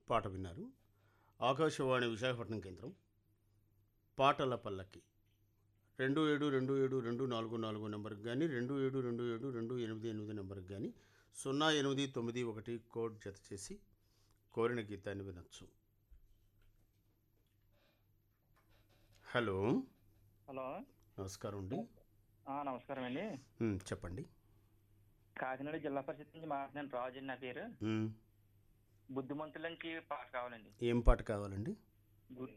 పాట విన్నారు ఆకాశవాణి విశాఖపట్నం కేంద్రం పాటల పల్లకి రెండు ఏడు రెండు ఏడు రెండు నాలుగు నాలుగు నెంబర్కి కానీ రెండు ఏడు రెండు ఏడు రెండు ఎనిమిది ఎనిమిది నెంబర్కి కానీ సున్నా ఎనిమిది తొమ్మిది ఒకటి కోడ్ జత చేసి కోరిన గీతాన్ని వినొచ్చు హలో హలో నమస్కారం అండి ఆ, నమస్కారం అండి ఉమ్, చెప్పండి కాకినాడ జిల్లా పరిషత్ నుంచి మాట్లాడిన రాజు అండి నా పేరు ఉమ్, బుద్ధిమంతుల నుంచి పాట కావాలండి ఏం పాట కావాలండి గు-